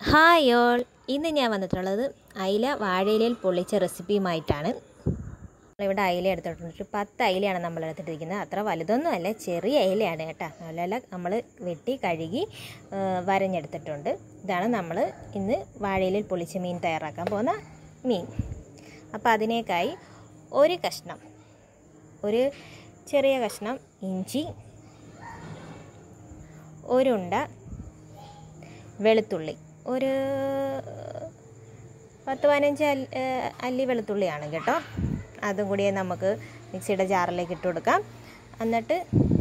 hi all ഇന്ന് ഞാൻ വന്നിട്ടുള്ളത് അയില വാഴയിലയിൽ പൊള്ളിച്ച റെസിപ്പിയുമായിട്ടാണ് ഇവിടെ അയില എടുത്തിട്ടുണ്ട് ഒരു പത്ത് അയിലയാണ് നമ്മൾ എടുത്തിട്ടിരിക്കുന്നത് അത്ര വലുതൊന്നും അല്ല ചെറിയ അയിലയാണ് കേട്ടോ നല്ല നമ്മൾ വെട്ടി കഴുകി ആ, വരഞ്ഞെടുത്തിട്ടുണ്ട് ഇതാണ് നമ്മൾ ഇന്ന് വാഴയിലയിൽ പൊള്ളിച്ച മീൻ തയ്യാറാക്കാൻ പോകുന്ന മീൻ അപ്പോൾ അതിനേക്കായി ഒരു കഷ്ണം ഒരു ചെറിയ കഷ്ണം ഇഞ്ചി ഒരുണ്ട വെളുത്തുള്ളി ഒരു പത്ത് പതിനഞ്ച് അല്ലി ഏഹ് അല്ലി വെളുത്തുള്ളിയാണ് കേട്ടോ അതും കൂടി നമുക്ക് മിക്സിയുടെ ജാറിലേക്ക് ഇട്ട് കൊടുക്കാം എന്നിട്ട്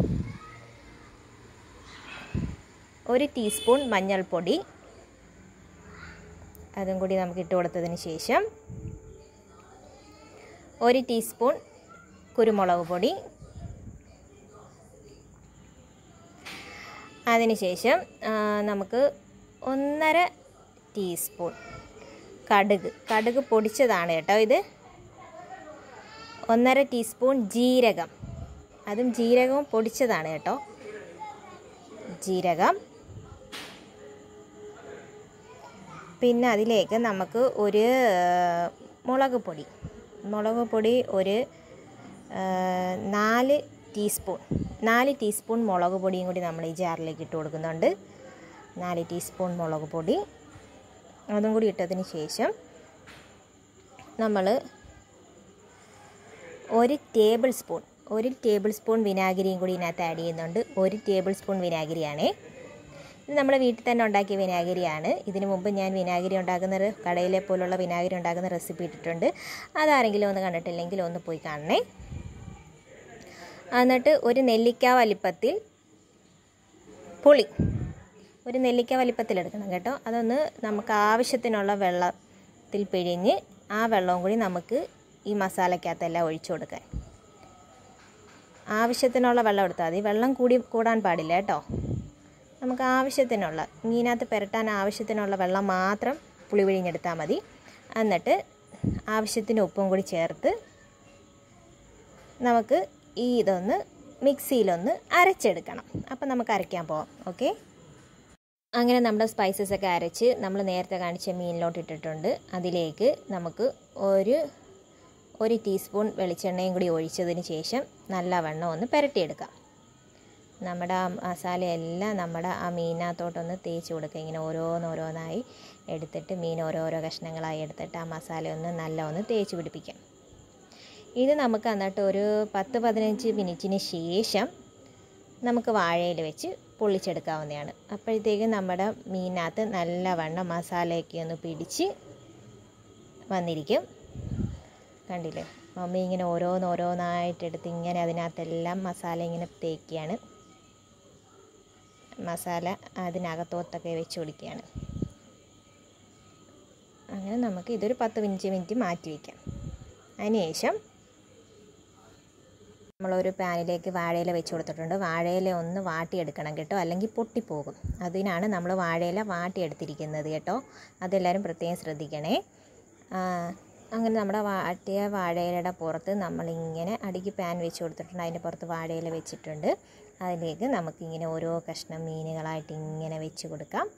ഒരു ടീസ്പൂൺ മഞ്ഞൾപ്പൊടി അതും കൂടി നമുക്ക് ഇട്ട് കൊടുത്തതിന് ശേഷം ഒരു ടീസ്പൂൺ കുരുമുളക് പൊടി അതിനുശേഷം ആ, നമുക്ക് ഒന്നര ടീസ്പൂൺ കടുക് കടുക് പൊടിച്ചതാണ് കേട്ടോ ഇത് ഒന്നര ടീസ്പൂൺ ജീരകം അതും ജീരകവും പൊടിച്ചതാണ് കേട്ടോ ജീരകം പിന്നെ അതിലേക്ക് നമുക്ക് ഒരു ആ, മുളക് പൊടി മുളക് പൊടി ഒരു ആ, നാല് ടീസ്പൂൺ നാല് ടീസ്പൂൺ മുളക് പൊടിയും കൂടി നമ്മൾ ഈ ജാറിലേക്ക് ഇട്ട് കൊടുക്കുന്നുണ്ട് നാല് ടീസ്പൂൺ മുളക് പൊടി അതും കൂടി ഇട്ടതിന് ശേഷം നമ്മൾ ഒരു ടേബിൾ സ്പൂൺ ഒരു ടേബിൾ സ്പൂൺ വിനാഗിരിയും കൂടി ഇതിനകത്ത് ആഡ് ചെയ്യുന്നുണ്ട് ഒരു ടേബിൾ സ്പൂൺ വിനാഗിരിയാണേ ഇത് നമ്മുടെ വീട്ടിൽ തന്നെ ഉണ്ടാക്കിയ വിനാഗിരിയാണ് ഇതിനു മുമ്പ് ഞാൻ വിനാഗിരി ഉണ്ടാക്കുന്ന ഒരു കടയിലെ പോലുള്ള വിനാഗിരി ഉണ്ടാക്കുന്ന റെസിപ്പി ഇട്ടിട്ടുണ്ട് അതാരെങ്കിലും ഒന്ന് കണ്ടിട്ടില്ലെങ്കിൽ ഒന്ന് പോയി കാണണേ എന്നിട്ട് ഒരു നെല്ലിക്ക വലിപ്പത്തിൽ പുളി ഒരു നെല്ലിക്ക വലിപ്പത്തിൽ എടുക്കണം കേട്ടോ അതൊന്ന് നമുക്ക് ആവശ്യത്തിനുള്ള വെള്ളത്തിൽ പിഴിഞ്ഞ് ആ വെള്ളവും കൂടി നമുക്ക് ഈ മസാലയ്ക്കകത്തെല്ലാം ഒഴിച്ചു കൊടുക്കാൻ ആവശ്യത്തിനുള്ള വെള്ളം എടുത്താൽ മതി വെള്ളം കൂടി കൂടാൻ പാടില്ല കേട്ടോ നമുക്ക് ആവശ്യത്തിനുള്ള മീനകത്ത് പുരട്ടാൻ ആവശ്യത്തിനുള്ള വെള്ളം മാത്രം പുളി പിഴിഞ്ഞെടുത്താൽ മതി എന്നിട്ട് ആവശ്യത്തിന് ഉപ്പും കൂടി ചേർത്ത് നമുക്ക് ഈ ഇതൊന്ന് മിക്സിയിലൊന്ന് അരച്ചെടുക്കണം അപ്പം നമുക്ക് അരയ്ക്കാൻ പോവാം ഓക്കെ അങ്ങനെ നമ്മുടെ സ്പൈസസ് ഒക്കെ അരച്ച് നമ്മൾ നേരത്തെ കാണിച്ച മീനിലോട്ട് ഇട്ടിട്ടുണ്ട് അതിലേക്ക് നമുക്ക് ഒരു ഒരു ടീസ്പൂൺ വെളിച്ചെണ്ണയും കൂടി ഒഴിച്ചതിന് ശേഷം നല്ലവണ്ണം ഒന്ന് പുരട്ടിയെടുക്കാം നമ്മുടെ ആ മസാലയെല്ലാം നമ്മുടെ ആ മീനകത്തോട്ടൊന്ന് തേച്ച് കൊടുക്കുക ഇങ്ങനെ ഓരോന്നോരോന്നായി എടുത്തിട്ട് മീൻ ഓരോരോ കഷ്ണങ്ങളായി എടുത്തിട്ട് ആ മസാല ഒന്ന് നല്ല ഒന്ന് തേച്ച് പിടിപ്പിക്കാം ഇത് നമുക്ക് എന്നിട്ട് ഒരു പത്ത് പതിനഞ്ച് മിനിറ്റിന് ശേഷം നമുക്ക് വാഴയിൽ വെച്ച് പൊള്ളിച്ചെടുക്കാവുന്നതാണ് അപ്പോഴത്തേക്കും നമ്മുടെ മീനകത്ത് നല്ലവണ്ണം മസാലയൊക്കെ ഒന്ന് പിടിച്ച് വന്നിരിക്കും കണ്ടില്ലേ മമ്മി ഇങ്ങനെ ഓരോന്നോരോന്നായിട്ട് എടുത്ത് ഇങ്ങനെ അതിനകത്തെല്ലാം മസാല ഇങ്ങനെ തേക്കുകയാണ് മസാല അതിനകത്തോട്ടൊക്കെ വെച്ച് കൊടുക്കുകയാണ് അങ്ങനെ നമുക്ക് ഇതൊരു പത്ത് മിനിറ്റ് മിനിറ്റ് മാറ്റി വയ്ക്കാം അതിനുശേഷം നമ്മളൊരു പാനിലേക്ക് വാഴയില വെച്ച് കൊടുത്തിട്ടുണ്ട് വാഴയില ഒന്ന് വാട്ടിയെടുക്കണം കേട്ടോ അല്ലെങ്കിൽ പൊട്ടിപ്പോകും അതിനാണ് നമ്മൾ വാഴയില വാട്ടിയെടുത്തിരിക്കുന്നത് കേട്ടോ അതെല്ലാവരും പ്രത്യേകം ശ്രദ്ധിക്കണേ ആ, അങ്ങനെ നമ്മുടെ വാട്ടിയ വാഴയിലയുടെ പുറത്ത് നമ്മളിങ്ങനെ അടിക്ക് പാൻ വെച്ച് കൊടുത്തിട്ടുണ്ട് അതിൻ്റെ പുറത്ത് വാഴയില വെച്ചിട്ടുണ്ട് അതിലേക്ക് നമുക്കിങ്ങനെ ഓരോ കഷ്ണം മീനുകളായിട്ട് ഇങ്ങനെ വെച്ച് കൊടുക്കാം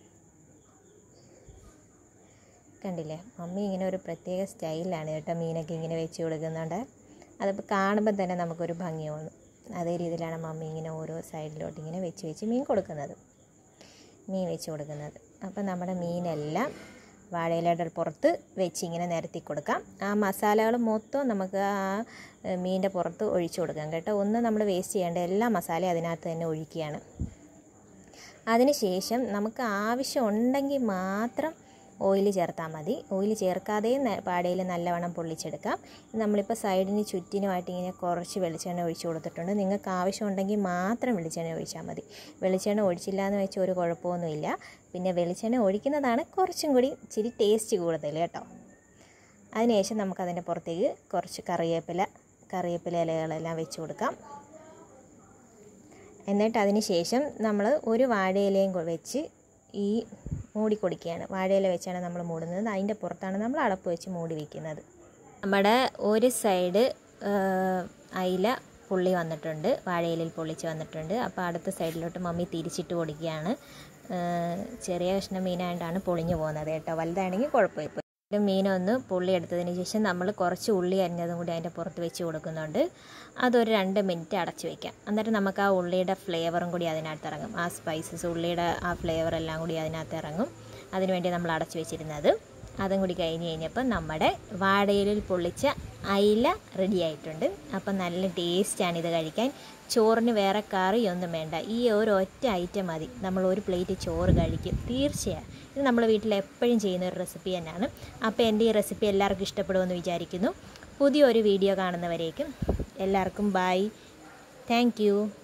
കണ്ടില്ലേ മമ്മി ഇങ്ങനെ ഒരു പ്രത്യേക സ്റ്റൈലിലാണ് കേട്ടോ മീനൊക്കെ ഇങ്ങനെ വെച്ച് കൊടുക്കുന്നുണ്ട് അതിപ്പോൾ കാണുമ്പോൾ തന്നെ നമുക്കൊരു ഭംഗി തോന്നും അതേ രീതിയിലാണ് മമ്മി ഇങ്ങനെ ഓരോ സൈഡിലോട്ട് ഇങ്ങനെ വെച്ച് വെച്ച് മീൻ കൊടുക്കുന്നത് മീൻ വെച്ച് കൊടുക്കുന്നത് അപ്പം നമ്മുടെ മീനെല്ലാം വാഴയിലയുടെ പുറത്ത് വെച്ച് ഇങ്ങനെ നിരത്തി കൊടുക്കാം ആ മസാലകൾ മൊത്തം നമുക്ക് ആ മീനിൻ്റെ പുറത്ത് ഒഴിച്ചു കൊടുക്കാം കേട്ടോ ഒന്നും നമ്മൾ വേസ്റ്റ് ചെയ്യേണ്ട എല്ലാ മസാലയും അതിനകത്ത് തന്നെ ഒഴിക്കുകയാണ് അതിനുശേഷം നമുക്ക് ആവശ്യം ഉണ്ടെങ്കിൽ മാത്രം ഓയിൽ ചേർത്താൽ മതി ഓയിൽ ചേർക്കാതെയും പാടയിൽ നല്ലവണ്ണം പൊള്ളിച്ചെടുക്കാം നമ്മളിപ്പോൾ സൈഡിന് ചുറ്റിനുമായിട്ട് ഇങ്ങനെ കുറച്ച് വെളിച്ചെണ്ണ ഒഴിച്ച് കൊടുത്തിട്ടുണ്ട് നിങ്ങൾക്ക് ആവശ്യമുണ്ടെങ്കിൽ മാത്രം വെളിച്ചെണ്ണ ഒഴിച്ചാൽ മതി വെളിച്ചെണ്ണ ഒഴിച്ചില്ല എന്ന് വെച്ച് ഒരു കുഴപ്പമൊന്നുമില്ല പിന്നെ വെളിച്ചെണ്ണ ഒഴിക്കുന്നതാണ് കുറച്ചും കൂടി ഇച്ചിരി ടേസ്റ്റ് കൂടുതൽ കേട്ടോ അതിനുശേഷം നമുക്കതിൻ്റെ പുറത്തേക്ക് കുറച്ച് കറിവേപ്പില കറിവേപ്പില ഇലകളെല്ലാം വെച്ച് കൊടുക്കാം എന്നിട്ട് അതിന് ശേഷം നമ്മൾ ഒരു വാഴയിലയും കൊ- വെച്ച് ഈ മൂടി കൊടുക്കുകയാണ് വാഴയില വെച്ചാണ് നമ്മൾ മൂടുന്നത് അതിൻ്റെ പുറത്താണ് നമ്മൾ അടപ്പ് വെച്ച് മൂടി വയ്ക്കുന്നത് നമ്മുടെ ഒരു സൈഡ് അയില പുള്ളി വന്നിട്ടുണ്ട് വാഴയിലിൽ പൊള്ളിച്ച് വന്നിട്ടുണ്ട് അപ്പോൾ അടുത്ത സൈഡിലോട്ട് മമ്മി തിരിച്ചിട്ട് കൊടുക്കുകയാണ് ചെറിയ കഷ്ണം മീനായതുകൊണ്ടാണ് പൊളിഞ്ഞു പോകുന്നത് കേട്ടോ വലുതാണെങ്കിൽ കുഴപ്പമില്ല മീനൊന്ന് പുള്ളി എടുത്തതിന് ശേഷം നമ്മൾ കുറച്ച് ഉള്ളി അരിഞ്ഞതും കൂടി അതിൻ്റെ പുറത്ത് വെച്ച് കൊടുക്കുന്നുണ്ട് അതൊരു രണ്ട് മിനിറ്റ് അടച്ച് വയ്ക്കാം എന്നിട്ട് നമുക്ക് ആ ഉള്ളിയുടെ ഫ്ലേവറും കൂടി അതിനകത്ത് ഇറങ്ങും ആ സ്പൈസസ് ഉള്ളിയുടെ ആ ഫ്ലേവർ എല്ലാം കൂടി അതിനകത്ത് ഇറങ്ങും അതിനുവേണ്ടി നമ്മൾ അടച്ച് വെച്ചിരുന്നത് അതും കൂടി കഴിഞ്ഞ് കഴിഞ്ഞപ്പോൾ നമ്മുടെ വാഴയിലിൽ പൊള്ളിച്ച അയില റെഡി ആയിട്ടുണ്ട് അപ്പം നല്ല ടേസ്റ്റാണ് ഇത് കഴിക്കാൻ ചോറിന് വേറെ കറിയൊന്നും വേണ്ട ഈ ഒരു ഒറ്റ ഐറ്റം മതി നമ്മൾ ഒരു പ്ലേറ്റ് ചോറ് കഴിക്കും തീർച്ചയായും ഇത് നമ്മൾ വീട്ടിൽ എപ്പോഴും ചെയ്യുന്ന ഒരു റെസിപ്പി തന്നെയാണ് അപ്പോൾ എൻ്റെ ഈ റെസിപ്പി എല്ലാവർക്കും ഇഷ്ടപ്പെടുമെന്ന് വിചാരിക്കുന്നു പുതിയൊരു വീഡിയോ കാണുന്നവരേക്കും എല്ലാവർക്കും ബൈ താങ്ക്